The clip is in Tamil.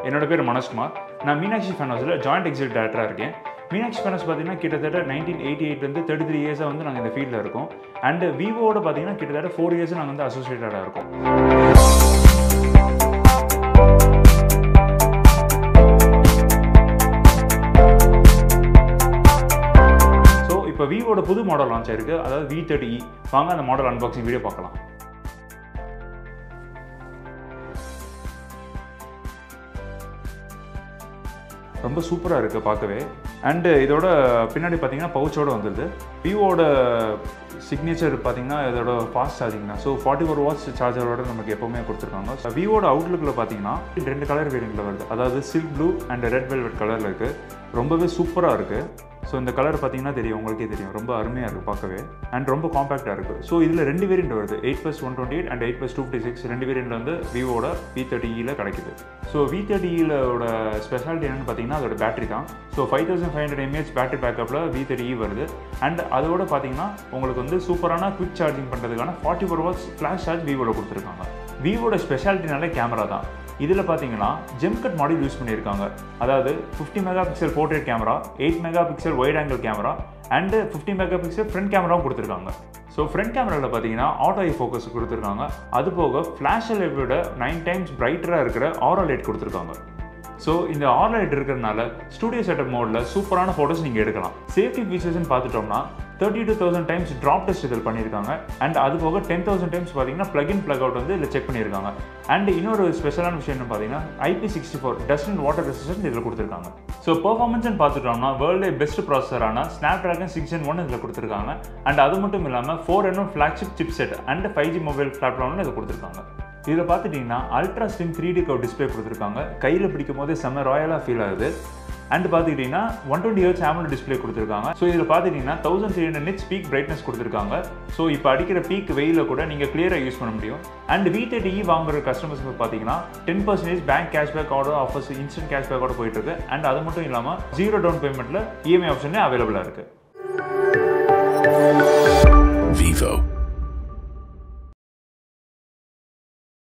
என்னோட பேர் மனோஜ்குமார் நான் மீனாட்சி ஃபேன் ஹவுஸில் ஜாயிண்ட் எக்ஸிக்யூட்டிவ் டேரக்டராக இருக்கேன் மீனாட்சி ஃபேன் ஹவுஸ் பார்த்தீங்கன்னா கிட்டத்தட்ட நைன்டீன் எயிட்டி எயிட்லேருந்து தேர்ட்டி த்ரீ இயர்ஸாக வந்து நாங்கள் இந்த ஃபீல்டில் இருக்கோம் அண்ட் விவோட பார்த்தீங்கன்னா கிட்டத்தட்ட ஃபோர் இயர்ஸ் நாங்கள் வந்து அசோசியேட்டடாக இருக்கோம் ஸோ இப்போ விவோட புது மாடல் லான்ச் ஆயிருக்கு அதாவது வி தேர்ட்டி வாங்க அந்த மாடல் அன்பாக்சிங் வீடியோ பார்க்கலாம் ரொம்ப சூப்பராக இருக்குது பார்க்கவே அண்டு இதோட பின்னாடி பார்த்தீங்கன்னா பவுச்சோட வந்துடுது விவோட சிக்னேச்சர் பார்த்தீங்கன்னா இதோட ஃபாஸ்ட் சார்ஜிங் தான் ஸோ ஃபார்ட்டி ஃபோர் வாட்ஸ் சார்ஜரோட நமக்கு எப்போவுமே கொடுத்துருக்காங்க ஸோ விவோட அவுட்லுக்கில் பார்த்தீங்கன்னா ரெண்டு கலர் வேரியண்ட்டில் வருது அதாவது silk blue and red velvet கலரில் இருக்குது ரொம்பவே சூப்பராக இருக்குது ஸோ இந்த கலர் பார்த்தீங்கன்னா தெரியும் உங்களுக்கே தெரியும் ரொம்ப அருமையாக இருக்குது பார்க்கவே அண்ட் ரொம்ப காம்பேக்டாக இருக்குது ஸோ இதில் ரெண்டு வேரியண்ட் வருது eight plus one twenty eight and eight plus two fifty six ரெண்டு வேரியண்ட் வந்து விவோட வி தேர்ட்டி இயில் கிடைக்குது ஸோ வி தேர்ட்டி இலோட ஸ்பெஷாலிட்டி என்னென்னு பார்த்தீங்கன்னா அதோட பேட்டரி தான் so five thousand five hundred mAh battery பேக்கப்பில் வி தேர்ட்டி வருது அண்ட் அதோட பார்த்தீங்கன்னா உங்களுக்கு வந்து சூப்பரான குவிக் சார்ஜிங் பண்ணுறதுக்கான forty four watts flash charge விவோட கொடுத்துருக்காங்க விவோட ஸ்பெஷாலிட்டினாலே கேமரா தான் இதில் பார்த்தீங்கன்னா ஜெம்கட் மாடல் யூஸ் பண்ணியிருக்காங்க அதாவது fifty mega pixel portrait camera eight mega pixel wide angle camera and fifty mega pixel front கேமராவும் கொடுத்துருக்காங்க ஸோ ஃப்ரண்ட் கேமராவில் பார்த்தீங்கன்னா ஆட்டோ ஐ ஃபோக்கஸ் கொடுத்துருக்காங்க அது போக ஃப்ளாஷ் விட நைன் டைம்ஸ் பிரைட்டராக இருக்கிற ஆரோ லைட் கொடுத்துருக்காங்க ஸோ இந்த ஆர் லைட் இருக்கிறதுனால ஸ்டூடியோ செட்டப் மோடில் சூப்பரான ஃபோட்டோஸ் நீங்கள் எடுக்கலாம் சேஃப்டி ஃபீச்சர்ஸ்னு பார்த்துட்டோம்னா thirty two thousand times drop test இதில் பண்ணியிருக்காங்க அண்ட் அது போக டென் தௌசண்ட் டைம்ஸ் பார்த்தீங்கன்னா ப்ளக் இன் ப்ளக் அவுட் வந்து இதில் செக் பண்ணியிருக்காங்க அண்ட் இன்னொரு ஸ்பெஷலான விஷயம் என்ன பார்த்தீங்கன்னா IP sixty four dust and water resistant இதில் கொடுத்துருக்காங்க ஸோ பெர்ஃபார்மன்ஸ்னு பார்த்துட்டோம்னா வேர்ல்டு பெஸ்ட் ப்ராசஸரான Snapdragon six and one இதில் கொடுத்துருக்காங்க அண்ட் அது மட்டும் இல்லாமல் four N one flagship chip set and five G mobile பிளாட்ஃபார்ம்னு இதை கொடுத்துருக்காங்க இதில் பார்த்துட்டிங்கன்னா ultra slim three D curve display கொடுத்துருக்காங்க கையில் பிடிக்கும் போதே செம்ம ராயலாக ஃபீல் ஆகுது அண்ட் பார்த்துக்கிட்டிங்கன்னா one twenty hertz AMOLED display கொடுத்துருக்காங்க ஸோ இதில் பார்த்துட்டிங்கன்னா thousand three hundred nits peak brightness கொடுத்துருக்காங்க ஸோ இப்போ அடிக்கிற பீக் வெயிலில் கூட நீங்கள் கிளியராக யூஸ் பண்ண முடியும் அண்ட் வி தேர்ட்டி இ வாங்குற கஸ்டமர்ஸ்க்கு பார்த்தீங்கன்னா ten percentage bank cashback order offers instant கேஷ்பேக்கோட போயிட்டு இருக்கு அண்ட் அது மட்டும் இல்லாமல் ஜீரோ டவுன் பேமெண்ட்டில் இஎம்ஐ ஆப்ஷனே அவைலபிளாக இருக்குது Vivo.